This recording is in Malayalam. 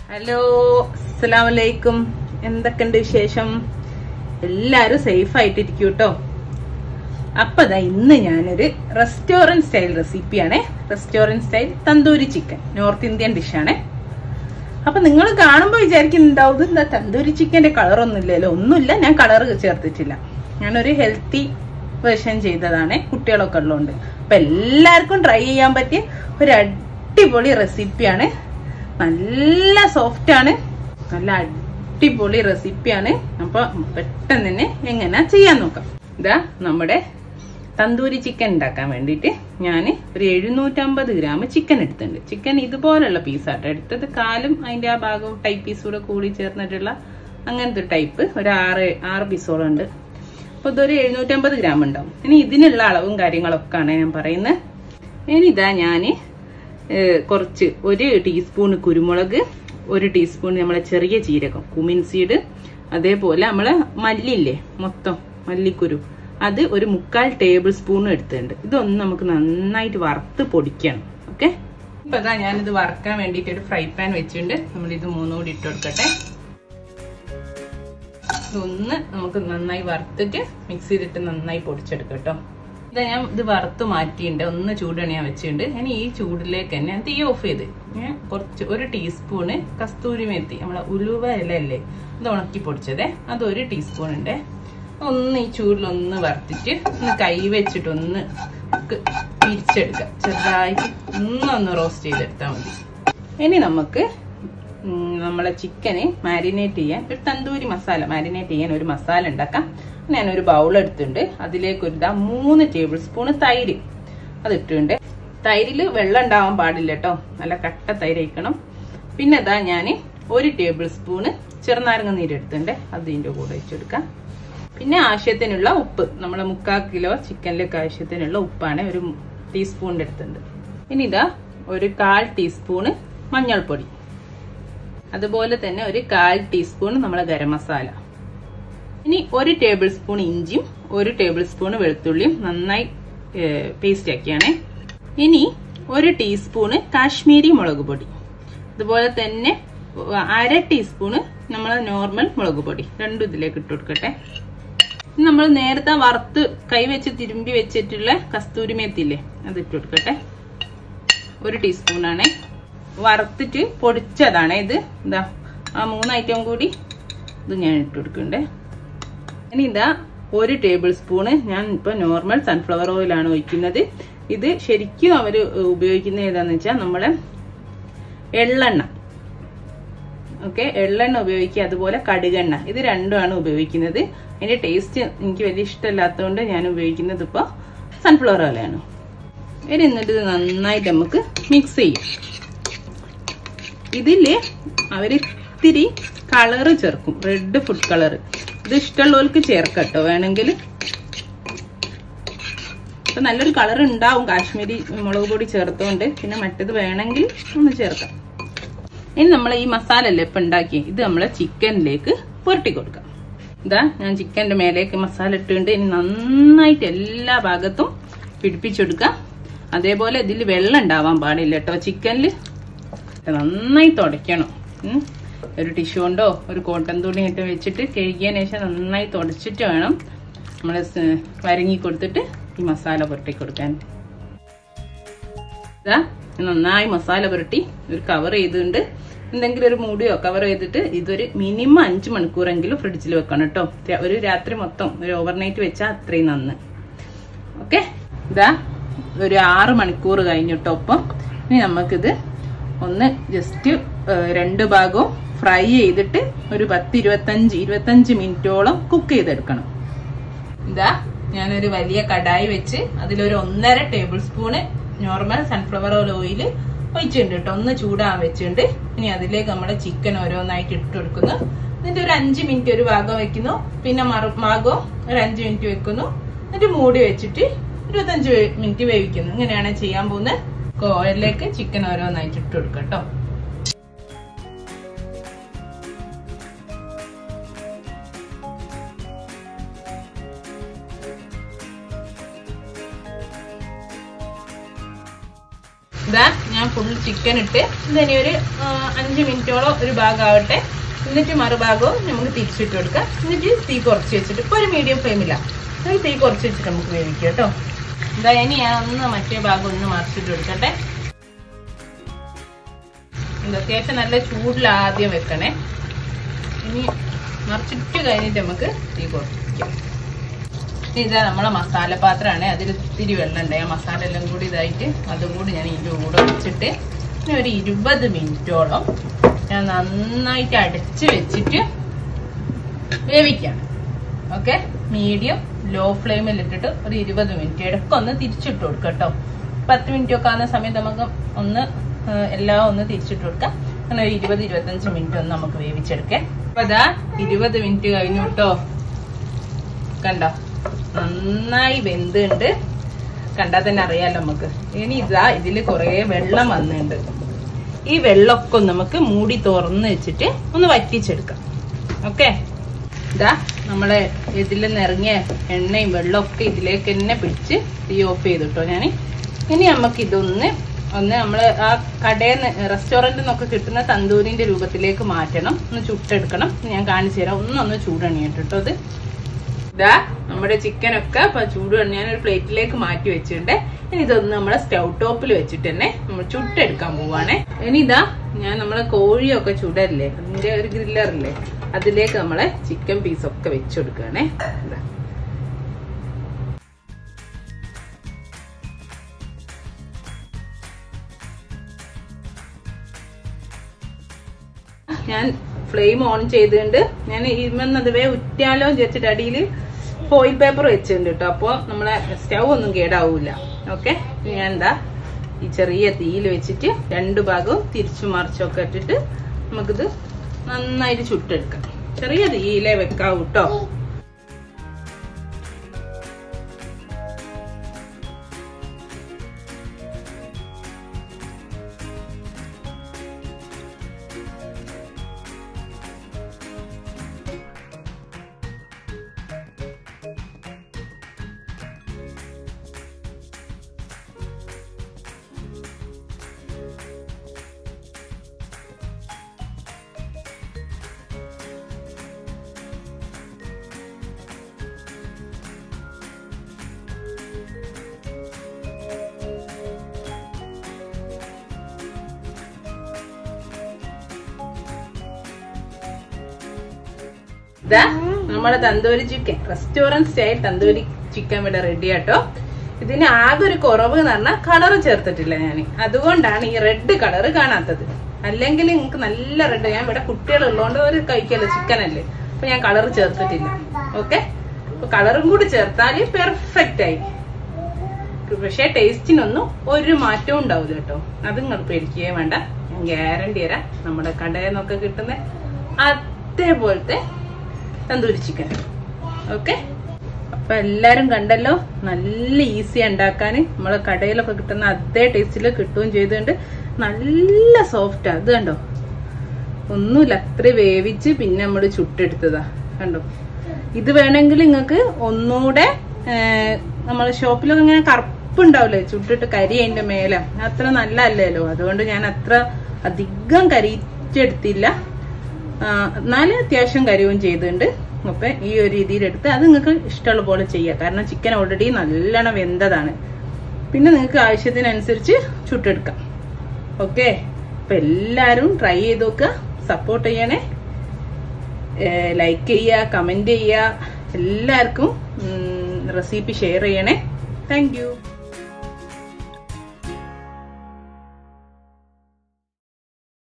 ഹലോ അസ്സലാം വലൈക്കും എന്തൊക്കെയുണ്ട് വിശേഷം എല്ലാരും സേഫ് ആയിട്ടിരിക്കും കേട്ടോ അപ്പൊ ദാ ഇന്ന് ഞാനൊരു റെസ്റ്റോറന്റ് സ്റ്റൈൽ റെസിപ്പിയാണ് restaurant style tandoori chicken north Indian ഡിഷാണ് അപ്പൊ നിങ്ങൾ കാണുമ്പോൾ വിചാരിക്കുന്നുണ്ടാവും എന്താ തന്തൂരി ചിക്കന്റെ കളറൊന്നും ഇല്ലല്ലോ ഒന്നുമില്ല ഞാൻ കളർ ചേർത്തിട്ടില്ല ഞാനൊരു ഹെൽത്തി വേർഷൻ ചെയ്തതാണ് കുട്ടികളൊക്കെ ഉള്ളതുകൊണ്ട് അപ്പൊ എല്ലാവർക്കും ട്രൈ ചെയ്യാൻ പറ്റിയ ഒരു അടിപൊളി റെസിപ്പിയാണ് നല്ല സോഫ്റ്റ് ആണ് നല്ല അടിപൊളി റെസിപ്പിയാണ് അപ്പൊ പെട്ടെന്ന് തന്നെ എങ്ങനെ ചെയ്യാൻ നോക്കാം ഇതാ നമ്മുടെ തന്തൂരി ചിക്കൻ ഉണ്ടാക്കാൻ വേണ്ടിയിട്ട് ഞാൻ ഒരു എഴുന്നൂറ്റമ്പത് ഗ്രാം ചിക്കൻ എടുത്തിട്ടുണ്ട് ചിക്കൻ ഇതുപോലുള്ള പീസാട്ടോ എടുത്തത് കാലും അതിന്റെ ആ ഭാഗവും ടൈപ്പ് പീസ് കൂടെ കൂടി ചേർന്നിട്ടുള്ള അങ്ങനത്തെ ടൈപ്പ് ഒരു ആറ് ആറ് പീസോളം ഉണ്ട് അപ്പൊ ഇതൊരു എഴുന്നൂറ്റമ്പത് ഗ്രാം ഉണ്ടാവും ഇനി ഇതിനുള്ള അളവും കാര്യങ്ങളൊക്കെ ആണ് ഞാൻ പറയുന്നത് ഇനി ഇതാ ഞാൻ കുറച്ച് ഒരു ടീസ്പൂൺ കുരുമുളക് ഒരു ടീസ്പൂൺ നമ്മളെ ചെറിയ ജീരകം കുമിൻ സീഡ് അതേപോലെ നമ്മളെ മല്ലില്ലേ മൊത്തം മല്ലിക്കുരു അത് ഒരു മുക്കാൽ ടേബിൾ സ്പൂൺ എടുത്തിട്ടുണ്ട് ഇതൊന്ന് നമുക്ക് നന്നായിട്ട് വറുത്ത് പൊടിക്കണം ഓക്കെ ഇപ്പൊ അതാ ഞാനിത് വറുക്കാൻ വേണ്ടിയിട്ട് ഒരു ഫ്രൈ പാൻ വെച്ചിട്ടുണ്ട് നമ്മൾ ഇത് മൂന്നും കൂടി ഇട്ട് കൊടുക്കട്ടെ ഇതൊന്ന് നമുക്ക് നന്നായി വറുത്തിട്ട് മിക്സ് ചെയ്തിട്ട് നന്നായി പൊടിച്ചെടുക്കാം കേട്ടോ ഇതാ ഞാൻ ഇത് വറുത്ത് മാറ്റിയിട്ടുണ്ട് ഒന്ന് ചൂടാണ് ഞാൻ വെച്ചിട്ടുണ്ട് ഞാൻ ഈ ചൂടിലേക്ക് തന്നെ ഞാൻ തീ ഓഫ് ചെയ്ത് ഞാൻ കുറച്ച് ഒരു ടീസ്പൂണ് കസ്തൂരി മേത്തി നമ്മളെ ഉലുവ ഇല അല്ലേ ഇത് ഉണക്കി പൊടിച്ചതേ അത് ഒരു ടീസ്പൂൺ ഉണ്ട് ഒന്ന് ഈ ചൂടിലൊന്ന് വറുത്തിട്ട് ഒന്ന് കൈ വെച്ചിട്ട് ഒന്ന് പിരിച്ചെടുക്കുക ചെറുതായിട്ട് ഒന്നൊന്ന് റോസ്റ്റ് ചെയ്തെടുത്താൽ മതി ഇനി നമുക്ക് നമ്മളെ ചിക്കന് മാരിനേറ്റ് ചെയ്യാൻ ഒരു തന്തൂരി മസാല മാരിനേറ്റ് ചെയ്യാൻ ഒരു മസാല ഉണ്ടാക്കാം ഞാൻ ഒരു ബൗൾ എടുത്തിട്ടുണ്ട് അതിലേക്ക് ഒരു ഇതാ മൂന്ന് ടേബിൾ സ്പൂണ് തൈര് അത് ഇട്ടിട്ടുണ്ട് തൈരിൽ വെള്ളം ഉണ്ടാവാൻ പാടില്ല കേട്ടോ നല്ല കട്ട തൈര് കഴിക്കണം പിന്നെ ഇതാ ഞാൻ ഒരു ടേബിൾ സ്പൂണ് ചെറുനാരങ്ങ നീര് എടുത്തിട്ടുണ്ട് അതിൻ്റെ കൂടെ വെച്ചെടുക്കാം പിന്നെ ആവശ്യത്തിനുള്ള ഉപ്പ് നമ്മളെ മുക്കാൽ കിലോ ചിക്കനിലേക്ക് ആവശ്യത്തിനുള്ള ഉപ്പാണ് ഒരു ടീസ്പൂണിൻ്റെ എടുത്തിട്ടുണ്ട് ഇനി ഇതാ ഒരു കാൽ ടീസ്പൂണ് മഞ്ഞൾപ്പൊടി അതുപോലെ തന്നെ ഒരു കാൽ ടീസ്പൂൺ നമ്മളെ ഗരം മസാല ഇനി ഒരു ടേബിൾ സ്പൂൺ ഇഞ്ചിയും ഒരു ടേബിൾ സ്പൂൺ വെളുത്തുള്ളിയും നന്നായി പേസ്റ്റ് ആക്കിയാണ് ഇനി ഒരു ടീസ്പൂണ് കാശ്മീരി മുളക് പൊടി അതുപോലെ തന്നെ അര ടീസ്പൂണ് നമ്മളെ നോർമൽ മുളക് പൊടി രണ്ടും ഇതിലേക്ക് ഇട്ട് കൊടുക്കട്ടെ നമ്മൾ നേരത്തെ വറുത്ത് കൈവച്ച് തിരുമ്പി വെച്ചിട്ടുള്ള കസ്തൂരി മേത്തില്ലേ അത് ഇട്ട് കൊടുക്കട്ടെ ഒരു ടീസ്പൂണാണ് വറുത്തിട്ട് പൊടിച്ചതാണ് ഇത് ഇതാ ആ മൂന്ന് ഐറ്റം കൂടി ഇത് ഞാൻ ഇട്ട് കൊടുക്കണ്ടേ ഇനി ഇതാ ഒരു ടേബിൾ സ്പൂണ് ഞാൻ ഇപ്പൊ നോർമൽ സൺഫ്ലവർ ഓയിലാണ് ഒഴിക്കുന്നത് ഇത് ശരിക്കും അവർ ഉപയോഗിക്കുന്നത് ഏതാന്ന് വെച്ചാൽ നമ്മളെ എള്ളെണ്ണ ഓക്കെ എള്ളെണ്ണ ഉപയോഗിക്കുക അതുപോലെ കടുകെണ്ണ ഇത് രണ്ടുമാണ് ഉപയോഗിക്കുന്നത് അതിന്റെ ടേസ്റ്റ് എനിക്ക് വലിയ ഇഷ്ടമല്ലാത്തതുകൊണ്ട് ഞാൻ ഉപയോഗിക്കുന്നത് ഇപ്പോൾ സൺഫ്ലവർ ഓയിലാണ് ഇനി എന്നിട്ട് ഇത് നന്നായിട്ട് നമുക്ക് മിക്സ് ചെയ്യാം ഇതില് അവര് ഇത്തിരി കളറ് ചേർക്കും റെഡ് ഫുഡ് കളർ ഇത് ഇഷ്ടമുള്ളവർക്ക് ചേർക്കട്ടോ വേണമെങ്കിൽ ഇപ്പൊ നല്ലൊരു കളർ ഉണ്ടാവും കാശ്മീരി മുളക് പൊടി ചേർത്തോണ്ട് പിന്നെ മറ്റത് വേണമെങ്കിൽ ഒന്ന് ചേർക്കാം ഇനി നമ്മൾ ഈ മസാല അല്ലേ ഇപ്പൊ ഉണ്ടാക്കി ഇത് നമ്മളെ ചിക്കനിലേക്ക് പുരട്ടി കൊടുക്കാം ഇതാ ഞാൻ ചിക്കന്റെ മേലേക്ക് മസാല ഇട്ടുണ്ട് ഇനി നന്നായിട്ട് എല്ലാ ഭാഗത്തും പിടിപ്പിച്ചെടുക്കാം അതേപോലെ ഇതിൽ വെള്ളം ഉണ്ടാവാൻ പാടില്ല കേട്ടോ ചിക്കനിൽ നന്നായി തുടയ്ക്കണം ഒരു ടിഷ്യൂ കൊണ്ടോ ഒരു കോട്ടൺ തുണി ഇട്ട് വെച്ചിട്ട് കഴുകിയതിന് ശേഷം നന്നായി തുടച്ചിട്ട് വേണം നമ്മൾ വരങ്ങി കൊടുത്തിട്ട് ഈ മസാല പുരട്ടി കൊടുക്കാൻ ഇതാ നന്നായി മസാല പുരട്ടി ഒരു കവർ ചെയ്തിട്ടുണ്ട് എന്തെങ്കിലും ഒരു മൂടിയോ കവർ ചെയ്തിട്ട് ഇതൊരു മിനിമം അഞ്ച് മണിക്കൂറെങ്കിലും ഫ്രിഡ്ജിൽ വെക്കണം കേട്ടോ ഒരു രാത്രി മൊത്തം ഒരു ഓവർനൈറ്റ് വെച്ചാൽ അത്രയും നന്ന് ഓക്കെ ഇതാ ഒരു ആറ് മണിക്കൂർ കഴിഞ്ഞിട്ടോ ഒപ്പം ഇനി നമുക്കിത് ഒന്ന് ജസ്റ്റ് രണ്ട് ഭാഗവും ഫ്രൈ ചെയ്തിട്ട് ഒരു പത്ത് ഇരുപത്തഞ്ച് ഇരുപത്തഞ്ച് മിനിറ്റോളം കുക്ക് ചെയ്തെടുക്കണം ഇതാ ഞാനൊരു വലിയ കടായി വെച്ച് അതിലൊരു ഒന്നര tablespoon normal sunflower oil ഒഴിച്ചിട്ടുണ്ട് കേട്ടോ ഒന്ന് ചൂടാൻ വെച്ചിട്ടുണ്ട് ഇനി അതിലേക്ക് നമ്മുടെ ചിക്കൻ ഓരോന്നായിട്ട് ഇട്ട് കൊടുക്കുന്നു എന്നിട്ട് ഒരു അഞ്ച് മിനിറ്റ് ഒരു ഭാഗം വെക്കുന്നു പിന്നെ മറു ഭാഗവും ഒരു അഞ്ച് മിനിറ്റ് വെക്കുന്നു എന്നിട്ട് മൂടി വെച്ചിട്ട് ഇരുപത്തഞ്ച് മിനിറ്റ് വേവിക്കുന്നു ഇങ്ങനെയാണ് ചെയ്യാൻ പോകുന്നത് ഓയിലിലേക്ക് ചിക്കൻ ഓരോന്നായിട്ട് ഇട്ട് കൊടുക്കാം കേട്ടോ ഇതാ ഞാൻ ഫുൾ ചിക്കൻ ഇട്ട് ഇതിനി ഒരു ആ, അഞ്ച് മിനിറ്റോളം ഒരു ഭാഗമാവട്ടെ എന്നിട്ട് മറുഭാഗവും നമുക്ക് തിരിച്ചിട്ട് കൊടുക്കാം എന്നിട്ട് തീ കുറച്ച് വെച്ചിട്ട് ഇപ്പോൾ ഒരു മീഡിയം ഫ്ലെയിമിലാണ് ഒരു തീ കുറച്ച് വെച്ചിട്ട് നമുക്ക് വേവിക്കാം കേട്ടോ ഇതാ ഇനി ഞാൻ ഒന്ന് മറ്റേ ഭാഗം ഒന്ന് മറിച്ചിട്ട് കൊടുക്കട്ടെ ഇത് അത്യാവശ്യം നല്ല ചൂടിൽ ആദ്യം വെക്കണേ ഇനി മറിച്ചിട്ട് കഴിഞ്ഞിട്ട് നമുക്ക് തീ കുറയ്ക്കാം ഇനി ഇതാ നമ്മളെ മസാല പാത്രമാണ് അതിൽ ഇത്തിരി വെള്ളം ഉണ്ട് ആ മസാല എല്ലാം കൂടി ഇതായിട്ട് അതും കൂടി ഞാൻ ഇതിൻ്റെ കൂടെ വെച്ചിട്ട് ഇനി ഒരു ഇരുപത് മിനിറ്റോളം ഞാൻ നന്നായിട്ട് അടച്ച് വെച്ചിട്ട് വേവിക്കാം ഓക്കെ മീഡിയം ലോ ഫ്ലെയിമിൽ ഇട്ടിട്ട് ഒരു ഇരുപത് മിനിറ്റ് ഇടയ്ക്കൊന്ന് തിരിച്ചിട്ട് കൊടുക്കാം കേട്ടോ പത്ത് മിനിറ്റ് ഒക്കെ ആകുന്ന സമയത്ത് നമുക്ക് ഒന്ന് ആ, എല്ലാം ഒന്ന് തിരിച്ചിട്ട് കൊടുക്കാം അങ്ങനെ ഒരു ഇരുപത് ഇരുപത്തഞ്ച് മിനിറ്റ് ഒന്ന് നമുക്ക് വേവിച്ചെടുക്കാം അപ്പൊ അതാ ഇരുപത് മിനിറ്റ് കഴിഞ്ഞു കേട്ടോ കണ്ടോ നന്നായി വെന്തുണ്ട് കണ്ടാൽ തന്നെ അറിയാലോ നമുക്ക് ഇനി ഇതാ ഇതില് കുറെ വെള്ളം വന്നിട്ടുണ്ട് ഈ വെള്ളമൊക്കെ ഒന്ന് നമുക്ക് മൂടി തുറന്ന് വെച്ചിട്ട് ഒന്ന് വറ്റിച്ചെടുക്കാം ഓക്കെ ഇതാ നമ്മളെ ഇതിൽ നിന്ന് ഇറങ്ങിയ എണ്ണയും വെള്ളമൊക്കെ ഇതിലേക്ക് തന്നെ പിടിച്ച് തീ ഓഫ് ചെയ്തിട്ടോ ഞാൻ ഇനി നമുക്ക് ഇതൊന്ന് ഒന്ന് നമ്മൾ ആ കടയിൽ നിന്ന് റെസ്റ്റോറൻറ്റിൽ നിന്നൊക്കെ കിട്ടുന്ന തന്തൂരിന്റെ രൂപത്തിലേക്ക് മാറ്റണം ഒന്ന് ചുട്ടെടുക്കണം ഞാൻ കാണിച്ചു തരാം ഒന്നൊന്ന് ചൂടണിയിട്ട് കേട്ടോ ഇത് ഇതാ നമ്മുടെ ചിക്കൻ ഒക്കെ ഇപ്പൊ ചൂട് ഞാൻ ഒരു പ്ലേറ്റിലേക്ക് മാറ്റി വെച്ചിട്ടുണ്ട് ഇനി ഇതൊന്ന് നമ്മളെ സ്റ്റൗ ടോപ്പിൽ വെച്ചിട്ട് തന്നെ നമ്മൾ ചുട്ടെടുക്കാൻ പോവാണേ ഇനി ഇതാ ഞാൻ നമ്മളെ കോഴിയൊക്കെ ചുടല്ലേ അതിന്റെ ഒരു ഗ്രില്ലറില്ലേ അതിലേക്ക് നമ്മളെ ചിക്കൻ പീസൊക്കെ വെച്ചെടുക്കുകയാണേ ഇതാ ഞാൻ ഫ്ലെയിം ഓൺ ചെയ്തുകൊണ്ട് ഞാൻ ഇമെന്നതുവേ ഉറ്റാലോ വിചാരിച്ചിട്ട് അടിയിൽ ഫോയിൽ പേപ്പർ വെച്ചിട്ടുണ്ട് കേട്ടോ അപ്പോൾ നമ്മളെ സ്റ്റൗ ഒന്നും കേടാവൂല ഓക്കെ ഞാൻ എന്താ ഈ ചെറിയ തീയിൽ വെച്ചിട്ട് രണ്ട് ഭാഗവും തിരിച്ചു മറിച്ചൊക്കെ ഇട്ടിട്ട് നമുക്കിത് നന്നായിട്ട് ചുട്ടെടുക്കാം ചെറിയ തീയിലേ വെക്കാവൂ കേട്ടോ ഇതാ നമ്മുടെ tandoori chicken restaurant style tandoori chicken ഇവിടെ റെഡി ആട്ടോ ഇതിന് ആകെ ഒരു കുറവ് എന്ന് പറഞ്ഞാൽ കളർ ചേർത്തിട്ടില്ല ഞാൻ അതുകൊണ്ടാണ് ഈ റെഡ് കളർ കാണാത്തത് അല്ലെങ്കിൽ നിങ്ങൾക്ക് നല്ല റെഡ് ഞാൻ ഇവിടെ കുട്ടികൾ ഉള്ളതുകൊണ്ട് ഒരു കഴിക്കല്ലോ ചിക്കൻ അല്ലേ അപ്പൊ ഞാൻ കളർ ചേർത്തിട്ടില്ല ഓക്കെ അപ്പൊ കളറും കൂടി ചേർത്താല് പെർഫെക്റ്റ് ആയി പക്ഷേ ടേസ്റ്റിനൊന്നും ഒരു മാറ്റവും ഉണ്ടാവില്ല കേട്ടോ അത് നിങ്ങൾ പേടിക്കുകയും വേണ്ട ഞാൻ ഗ്യാരണ്ടി തരാം നമ്മുടെ കടയിൽ നിന്നൊക്കെ കിട്ടുന്ന അതേപോലത്തെ തന്തൂരി ചിക്കൻ ഓക്കെ അപ്പൊ എല്ലാരും കണ്ടല്ലോ നല്ല ഈസി ഉണ്ടാക്കാൻ നമ്മളെ കടയിലൊക്കെ കിട്ടുന്ന അതേ ടേസ്റ്റിൽ കിട്ടുകയും ചെയ്തുകൊണ്ട് നല്ല സോഫ്റ്റാ അത് കണ്ടോ ഒന്നുമില്ല അത്ര വേവിച്ച് പിന്നെ നമ്മൾ ചുട്ടെടുത്തതാ കണ്ടോ ഇത് വേണമെങ്കിൽ നിങ്ങൾക്ക് ഒന്നുകൂടെ നമ്മൾ ഷോപ്പിലൊക്കെ ഇങ്ങനെ കറുപ്പുണ്ടാവില്ലേ ചുട്ടിട്ട് കരി അതിന്റെ മേലെ അത്ര നല്ലതല്ലല്ലോ അതുകൊണ്ട് ഞാൻ അത്ര അധികം കരിച്ചെടുത്തില്ല ആ, എന്നാലും അത്യാവശ്യം കരുവും ചെയ്തിട്ടുണ്ട് അപ്പൊ ഈ ഒരു രീതിയിലെടുത്ത് അത് നിങ്ങൾക്ക് ഇഷ്ടമുള്ള പോലെ ചെയ്യാം കാരണം ചിക്കൻ ഓൾറെഡി നല്ലോണം വെന്തതാണ് പിന്നെ നിങ്ങൾക്ക് ആവശ്യത്തിനനുസരിച്ച് ചുട്ടെടുക്കാം ഓക്കെ അപ്പൊ എല്ലാവരും ട്രൈ ചെയ്ത് നോക്കുക സപ്പോർട്ട് ചെയ്യണേ ലൈക്ക് ചെയ്യുക കമന്റ് ചെയ്യുക എല്ലാവർക്കും റെസിപ്പി ഷെയർ ചെയ്യണേ താങ്ക് യു